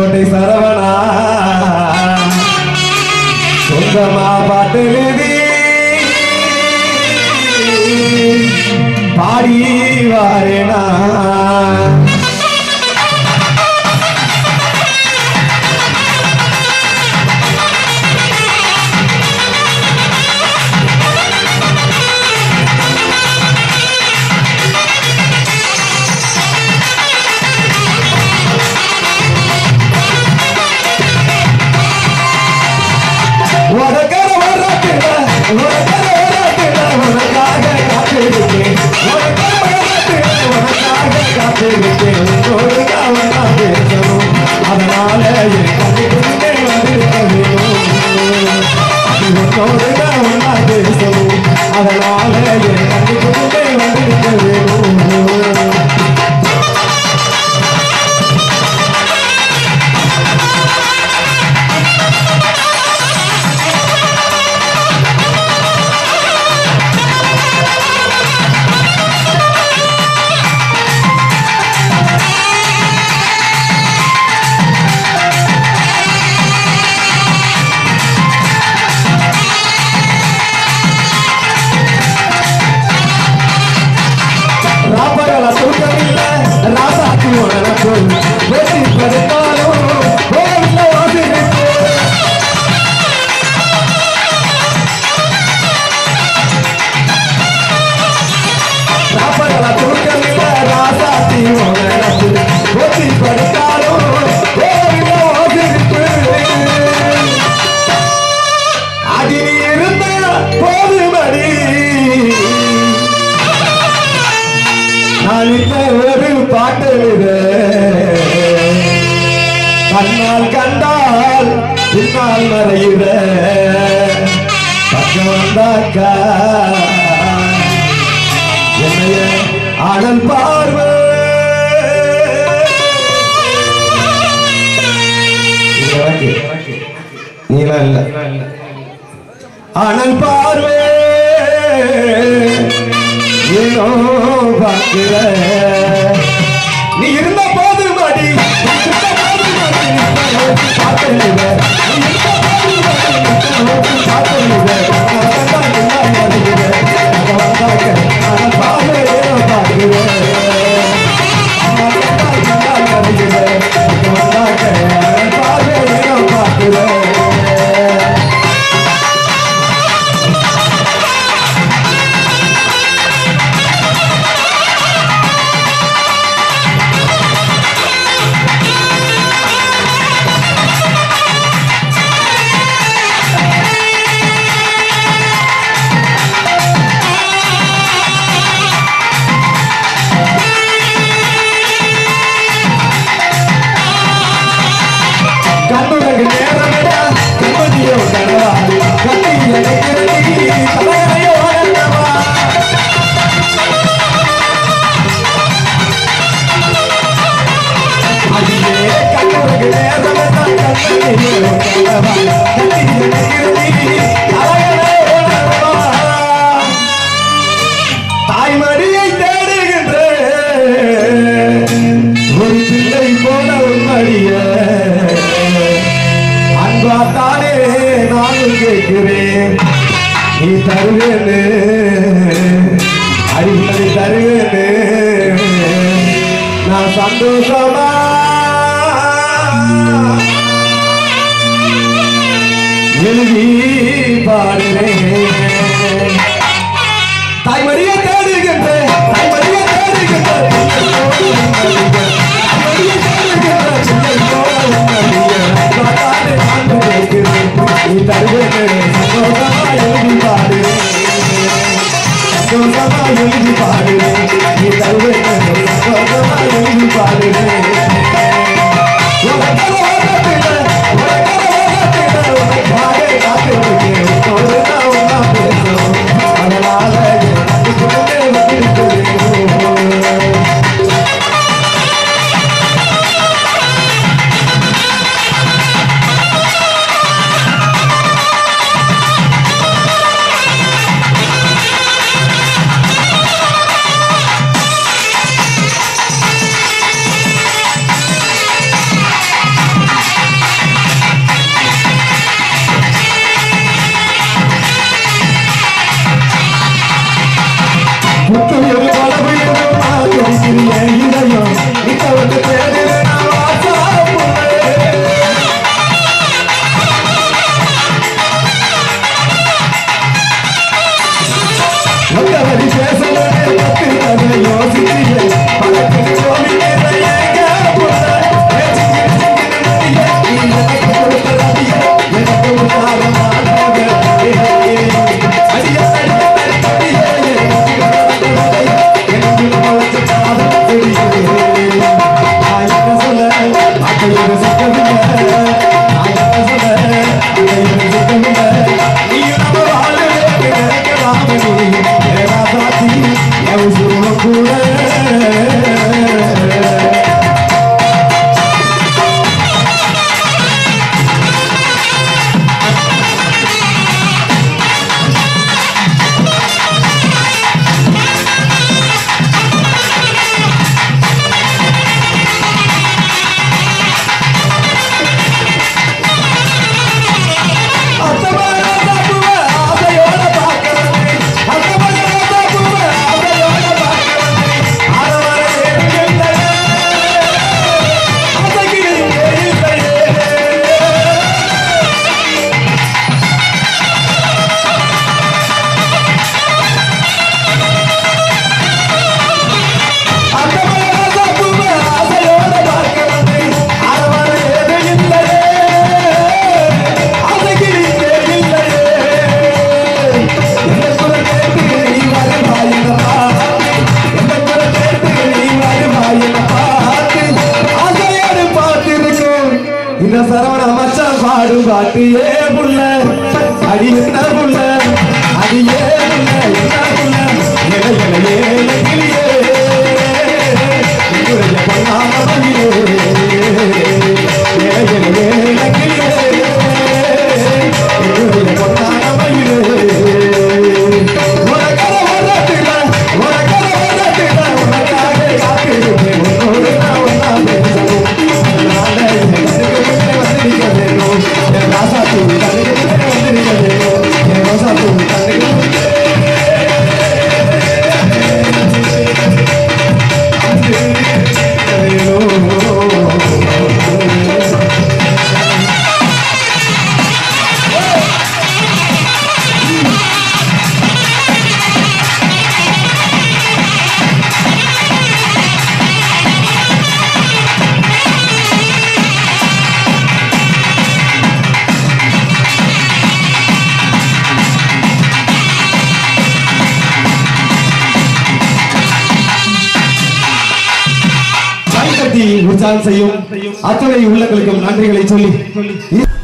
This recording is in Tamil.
புதுக்கோட்டை சரவணா சொந்தமா பாட்டு எழுதி பாடி வாரேனா உனக்காக ஓரத்தில, உனக்காக ஓரத்தில, உனக்காக காத்திருக்கேன். உனக்காக ஓரத்தில, உனக்காக காத்திருக்கேன். உன்னோடு நான் ஒண்ணா பேசணும். அதனால என் கண்ணுக்குள்ளே வந்திருக்க வேணும். உன்னோடு நான் ஒண்ணா பேசணும். அதனால என் கண்ணுக்குள்ளே வந்திருக்க வேணும் ராப்பகல தூக்கமில்ல ராசாத்தி உனக்கு வெற்றி படுத்தாலும் போகவில்லை வாசிருக்கு ராப்பகல தூக்கமில்ல ராசாத்தி உனக்கு வெற்றி படுத்தாலும் போகவில்லை வாசிருக்கு அதில் இருந்த போதுமடி நான் இந்த ஒரு பாட்டு எழுத கண்ணால் கண்டால் பின்னால் மறைகிற பக்கம் வந்தாக்கா என்னைய அனல் பார்வை இது எனக்கு. நீலாம் இல்ல அனல் பார்வை ஏனோ பார்க்கிற நீ இருந்த போது மடி நீ இருந்த போது மடி, நித்த நோக்கி பார்க்கலைல. நீ இருந்த போது மடி, நித்த நோக்கி பார்க்கலைல. நான் வந்தா பின்னாடி வருகிற. அங்க வந்தாக்க அனல் பார்வை ஏனோ பார்க்கிற. நான் வந்தா பின்னாடி வருகிற. அங்க வந்தாக்க அனல் பார்வை ஏனோ பார்க்கிற. கண்ணுலகு நேரமிட கண்மதியோ கனவா கண்ணி நினைக்கிறதி தலையறையோ அழகவா அடியே கண்ணுலகு நேரமிட கண்மதியோ கனவா கண்ணி நினைக்கிறதி தலையறையோ அழகவா தாய்மடியை தேடுகின்ற ஒரு பிள்ளை போல உன்மடிய அன்பாத்தானே நானும் கேட்கிறேன் நீ தருவேன்னு அறிவுரை தருவேன்னு நான் சந்தோஷமா எழுதி பாடுறேன் தாய்மடியை தேடுகின்ற தாய்மடியை தேடுகின்ற தாய்மடியை தேடுகின்ற சிந்தை போல உன்னடிய பார்த்தாலே நான் கேட்கிறேன் நீ தருவேனே சந்தோஷமா எழுதி பாடுறேன் சந்தோஷமா எழுதி பாடுறேன் நீ தருவேனே சந்தோஷமா எழுதி பாடுறேன் உனக்காக ஓடத்தில, உனக்காக ஓடத்தில, உனக்காக காத்திருக்கேன். உன்னோடு நான் ஒண்ணா பேசணும். அதனால என் கண்ணுக்குள்ளே வந்திருக்கிறேன். Thank சரவண மச்சான் பாடும் பாட்டு ஏ புள்ள அடி என்ன புள்ள அடி ஏ புள்ள என்ன புள்ள எல எல ஏல கிளியே உன்னுடைய பொன்னான மயிலே எல எல ஏல கிளியே உன்னுடைய பொன்னான மயிலே உனக்காக வரட்டுல உனக்காக வரட்டுல உனக்காக காத்திருப்பேன் உன்னோடு நான் ஒன்னா பேசணும் நாளை என் கண்ணுக்கு வந்திருக்க வேணும் என் ராசா தூ கண்ணுக்கு வந்திருக்க வேணும் என் ரோசா தூ கண்ணுக்கு கை தட்டி உற்சாகம் செய்யும் அத்தனை உள்ளங்களுக்கும் நன்றிகளை சொல்லி